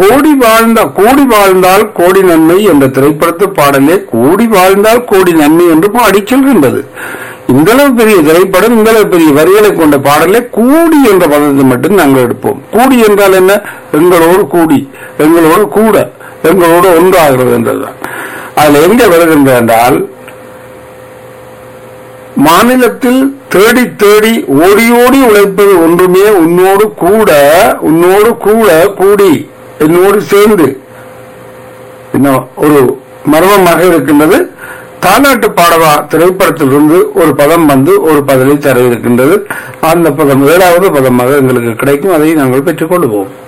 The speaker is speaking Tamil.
கோடி வாழ்ந்த கோடி வாழ்ந்தால் கோடி நன்மை என்ற திரைப்படத்து பாடலே கோடி வாழ்ந்தால் கோடி நன்மை என்று பாடிச் செல்கின்றது இந்த அளவு பெரிய திரைப்படம் இந்த அளவு பெரிய வரிகளை கொண்ட பாடலே கூடி என்ற பதத்தை மட்டும் நாங்கள் எடுப்போம் கூடி என்றால் என்ன எங்களோடு கூடி எங்களோடு கூட எங்களோடு ஒன்றாகிறது என்றதுதான் அதுல எங்க வருகின்ற என்றால் மாநிலத்தில் தேடி தேடி ஓடி ஓடி உழைப்பது ஒன்றுமே உன்னோடு கூட உன்னோடு கூட கூடி என்னோடு சேர்ந்து இன்னும் ஒரு மர்மமாக இருக்கின்றது தாலாட்டு பாடவா திரைப்படத்திலிருந்து ஒரு பதம் வந்து ஒரு பதிலை தர இருக்கின்றது அந்த பதம் ஏழாவது பதமாக எங்களுக்கு கிடைக்கும் அதை நாங்கள் பெற்றுக் கொள்வோம்